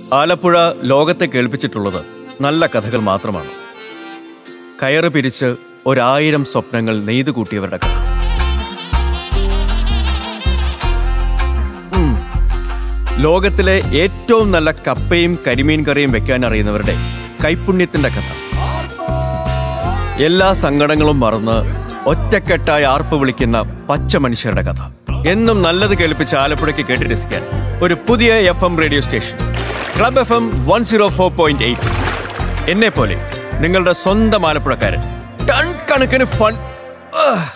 ആലപ്പുഴ ലോകത്തെ കേൾപ്പിച്ചിട്ടുള്ളത് നല്ല കഥകൾ മാത്രമാണ് കയറ് പിരിച്ച് ഒരായിരം സ്വപ്നങ്ങൾ നെയ്തു കൂട്ടിയവരുടെ കഥ ഉം. ലോകത്തിലെ ഏറ്റവും നല്ല കപ്പയും കരിമീൻ കറിയും വെക്കാൻ അറിയുന്നവരുടെ കൈപുണ്യത്തിന്റെ കഥ എല്ലാ സങ്കടങ്ങളും മറന്ന് ഒറ്റക്കെട്ടായി ആർപ്പ് വിളിക്കുന്ന പച്ച മനുഷ്യരുടെ കഥ എന്നും നല്ലത് കേൾപ്പിച്ച് ആലപ്പുഴയ്ക്ക് കേട്ട് രസിക്കാൻ ഒരു പുതിയ F M radio station club F M one zero four point eight എന്നെ പോലെ നിങ്ങളുടെ സ്വന്തം ആലപ്പുഴക്കാരൻ ടൺ കണക്കിന് ഫൺ